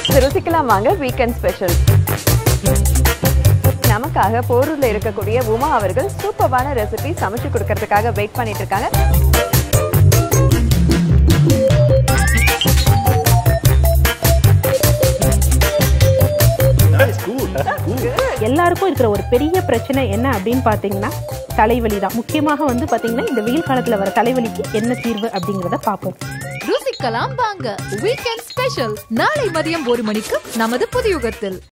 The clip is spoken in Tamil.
ருசிக்கலாம் வாங்க வீக்கெண்ட் ஸ்பெஷல் நமக்காக போரூர்ல இருக்கக்கூடிய உமா அவர்கள் சூப்பரான ரெசிபி சமைச்சு கொடுக்கறதுக்காக வெயிட் பண்ணிட்டு இருக்காங்க எல்லாருக்கும் இருக்கிற ஒரு பெரிய பிரச்சனை என்ன அப்படின்னு பார்த்தீங்கன்னா தலைவலி தான் முக்கியமாக வந்து பார்த்தீங்கன்னா இந்த வெயில் காலத்தில் வர தலைவலிக்கு என்ன தீர்வு அப்படிங்கிறத பார்ப்போம் ருசிக்கலாம் வாங்க வீக்கெண்ட் ஸ்பெஷல் நாளை மதியம் ஒரு மணிக்கு நமது புதியுகத்தில்